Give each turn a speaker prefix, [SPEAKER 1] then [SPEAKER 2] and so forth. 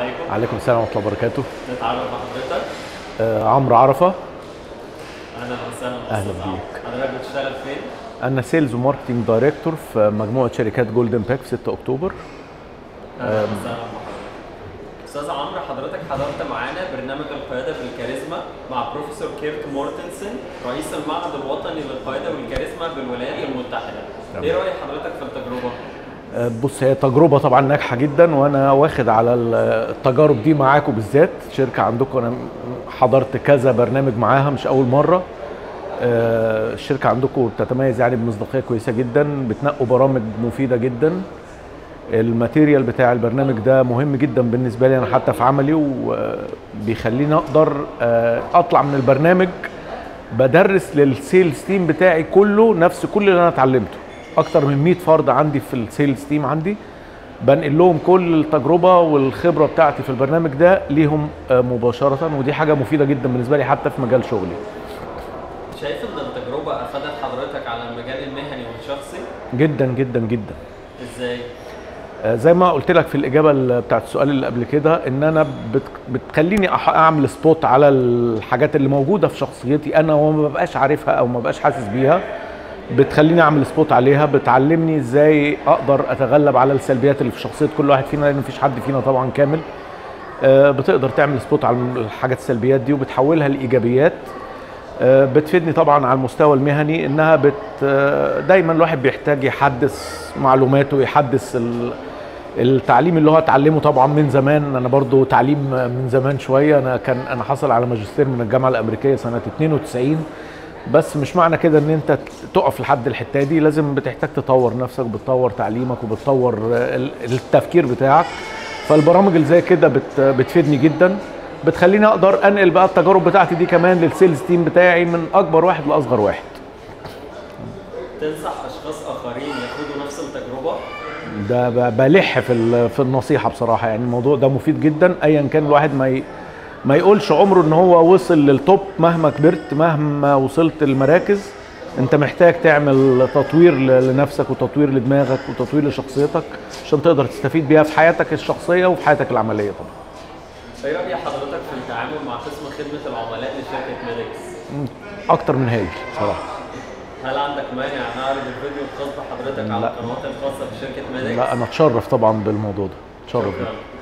[SPEAKER 1] عليكم
[SPEAKER 2] عليكم السلام ورحمه الله وبركاته
[SPEAKER 1] نتعرف مع حضرتك
[SPEAKER 2] آه عمرو عرفه
[SPEAKER 1] اهلا وسهلا
[SPEAKER 2] أهلا
[SPEAKER 1] أستاذ عمرو.
[SPEAKER 2] بيك.
[SPEAKER 1] حضرتك بتشتغل فين؟
[SPEAKER 2] انا سيلز وماركتنج دايركتور في مجموعه شركات جولدن باك في 6 اكتوبر
[SPEAKER 1] اهلا وسهلا بحضرتك استاذ عمرو حضرتك حضرت معانا برنامج القياده بالكاريزما مع بروفيسور كيرت مورتنسن رئيس المعهد الوطني للقياده والكاريزما بالولايات المتحده ايه راي حضرتك في التجربه؟
[SPEAKER 2] آه بص هي تجربه طبعا ناجحه جدا وانا واخد على التجارب دي معاكم بالذات شركه عندكم انا حضرت كذا برنامج معاها مش اول مره آه، الشركه عندكم بتتميز يعني بمصداقيه كويسه جدا بتنقوا برامج مفيده جدا الماتيريال بتاع البرنامج ده مهم جدا بالنسبه لي انا حتى في عملي وبيخليني اقدر آه، اطلع من البرنامج بدرس للسيلز تيم بتاعي كله نفس كل اللي انا اتعلمته اكتر من 100 فرد عندي في السيلز تيم عندي بنقل لهم كل التجربه والخبره بتاعتي في البرنامج ده ليهم آه، مباشره ودي حاجه مفيده جدا بالنسبه لي حتى في مجال شغلي
[SPEAKER 1] شايف ان التجربه افادت حضرتك على المجال المهني والشخصي؟
[SPEAKER 2] جدا جدا جدا
[SPEAKER 1] ازاي؟
[SPEAKER 2] آه، زي ما قلت لك في الاجابه ال- بتاعت السؤال اللي قبل كده ان انا بت بتخليني أح- اعمل سبوت على الحاجات اللي موجوده في شخصيتي انا وما ببقاش عارفها او ما ببقاش حاسس بيها بتخليني اعمل سبوت عليها بتعلمني ازاي اقدر اتغلب على السلبيات اللي في شخصيه كل واحد فينا لان مفيش حد فينا طبعا كامل آه، بتقدر تعمل سبوت على الحاجات السلبيات دي وبتحولها لايجابيات آه، بتفيدني طبعا على المستوى المهني انها بت آه، دايما الواحد بيحتاج يحدث معلوماته يحدث ال- التعليم اللي هو اتعلمه طبعا من زمان انا برضو تعليم من زمان شويه انا كان انا حصل على ماجستير من الجامعه الامريكيه سنه 92 بس مش معنى كده ان انت تقف لحد الحته دي لازم بتحتاج تطور نفسك بتطور تعليمك وبتطور آه، ال- التفكير بتاعك فالبرامج اللي زي كده بت بتفيدني جدا بتخليني اقدر انقل بقى التجارب بتاعتي دي كمان للسيلز تيم بتاعي من اكبر واحد لاصغر واحد
[SPEAKER 1] تنصح اشخاص اخرين ياخدوا نفس التجربه؟
[SPEAKER 2] ده ب- بلح في ال- في النصيحه بصراحه يعني الموضوع ده مفيد جدا ايا كان الواحد ما ي... ما يقولش عمره ان هو وصل للتوب مهما كبرت مهما وصلت المراكز انت محتاج تعمل تطوير ل- لنفسك وتطوير لدماغك وتطوير لشخصيتك عشان تقدر تستفيد بيها في حياتك الشخصيه وفي حياتك العمليه طبعا
[SPEAKER 1] ايه راي حضرتك في التعامل مع قسم خدمه العملاء لشركه ميديكس؟
[SPEAKER 2] اكتر من هايل بصراحه
[SPEAKER 1] هل عندك مانع نعرض الفيديو الخاص بحضرتك على
[SPEAKER 2] لا.
[SPEAKER 1] القنوات الخاصه بشركه ميديكس؟
[SPEAKER 2] لا انا اتشرف طبعا بالموضوع ده اتشرف بيه
[SPEAKER 1] شكرا